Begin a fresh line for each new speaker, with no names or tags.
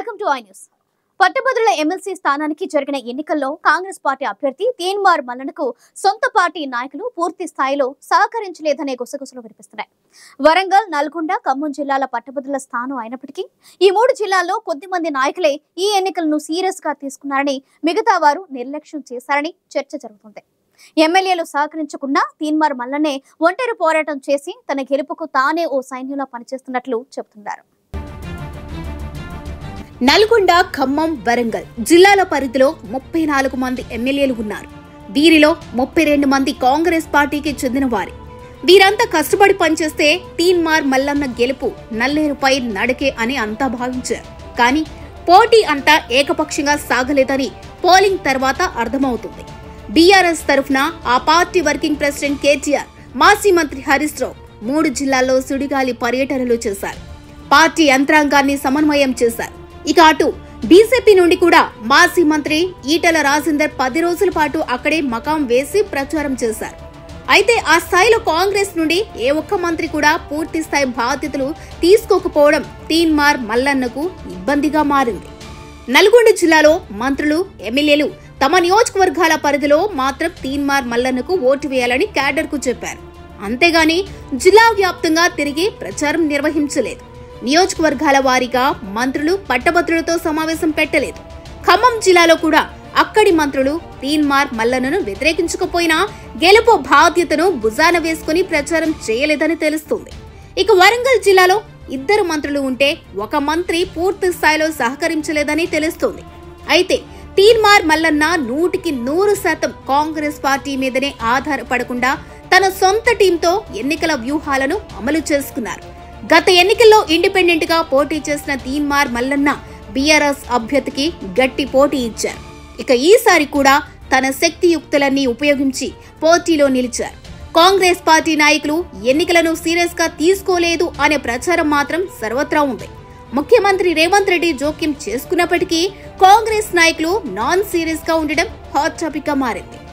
welcome to I news పట్టభద్రుల MLC స్థానానికి జరిగిన ఎన్నికల్లో కాంగ్రెస్ పార్టీ అభ్యర్థి తీన్మార్ మల్లనకు సొంత పార్టీ నాయకులు పూర్తి స్థాయిలో సహకరించలేదనే గుసగుసలు వినిపిస్తున్నాయి వరంగల్ నల్గొండ ఖమ్మం జిల్లాల పట్టభద్రుల స్థానం అయినప్పటికీ ఈ మూడు జిల్లాల్లో కొద్ది మంది నాయకులే ఈ ఎన్నికలను సీరియస్ గా తీసుకున్నారని మిగతా వారు నిర్లక్ష్యం చేశారని చర్చ జరుగుతుంది ఎమ్మెల్యేలు సహకరించకుండా తీన్మార్ మల్లనే ఒంటరి పోరాటం చేసి తన గెలుపుకు తానే ఓ సైన్యంలో పనిచేస్తున్నట్లు చెబుతున్నారు
నల్గొండ ఖమ్మం వరంగల్ జిల్లాల పరిధిలో ముప్పై నాలుగు మంది ఎమ్మెల్యేలు ఉన్నారు వీరిలో ముప్పై రెండు మంది కాంగ్రెస్ పార్టీకి చెందిన వారే వీరంతా కష్టపడి పనిచేస్తే తీన్మార్ మల్లన్న గెలుపు నల్లేరుపై నడకే అని అంతా భావించారు కానీ పోటీ అంతా ఏకపక్షంగా సాగలేదని పోలింగ్ తర్వాత అర్థమవుతుంది బీఆర్ఎస్ తరఫున ఆ పార్టీ వర్కింగ్ ప్రెసిడెంట్ కేటీఆర్ మాజీ మంత్రి హరీష్ రావు మూడు జిల్లాల్లో సుడిగాలి పర్యటనలు చేశారు పార్టీ యంత్రాంగాన్ని సమన్వయం చేశారు ఇక అటు బీజేపీ నుండి కూడా మాజీ మంత్రి ఈటల రాజేందర్ పది రోజుల పాటు అక్కడే మకాం వేసి ప్రచారం చేశారు అయితే ఆ స్థాయిలో కాంగ్రెస్ నుండి ఏ ఒక్క మంత్రి కూడా పూర్తి స్థాయి బాధ్యతలు తీసుకోకపోవడం తీన్మార్ మల్లన్నకు ఇబ్బందిగా మారింది నల్గొండ జిల్లాలో మంత్రులు ఎమ్మెల్యేలు తమ నియోజకవర్గాల పరిధిలో మాత్రం తీన్మార్ మల్లన్నకు ఓటు వేయాలని క్యాడర్కు చెప్పారు అంతేగాని జిల్లా వ్యాప్తంగా తిరిగి ప్రచారం నిర్వహించలేదు నియోజకవర్గాల వారీగా మంత్రులు పట్టభద్రులతో సమావేశం పెట్టలేదు ఖమ్మం జిల్లాలో కూడా అక్కడి మంత్రులు తీన్మార్ మల్లన్నను వ్యతిరేకించకపోయినా గెలుపు బాధ్యతను భుజాన వేసుకుని ప్రచారం చేయలేదని తెలుస్తుంది ఇక వరంగల్ జిల్లాలో ఇద్దరు మంత్రులు ఉంటే ఒక మంత్రి పూర్తి స్థాయిలో సహకరించలేదని తెలుస్తోంది అయితే తీన్మార్ మల్లన్న నూటికి నూరు శాతం కాంగ్రెస్ పార్టీ మీదనే ఆధారపడకుండా తన సొంత టీంతో ఎన్నికల వ్యూహాలను అమలు చేసుకున్నారు గత ఎన్నికల్లో ఇండిపెండెంట్ గా పోటీ చేసిన తీన్మార్ మల్లన్న బీఆర్ఎస్ అభ్యర్థికి గట్టి పోటీ ఇచ్చారు ఇక ఈసారి కూడా తన శక్తియుక్తులన్నీ ఉపయోగించి పోటీలో నిలిచారు కాంగ్రెస్ పార్టీ నాయకులు ఎన్నికలను సీరియస్ గా తీసుకోలేదు అనే ప్రచారం మాత్రం సర్వత్రా ఉంది ముఖ్యమంత్రి రేవంత్ రెడ్డి జోక్యం చేసుకున్నప్పటికీ కాంగ్రెస్ నాయకులు నాన్ సీరియస్ గా ఉండడం హాట్ టాపిక్ గా మారింది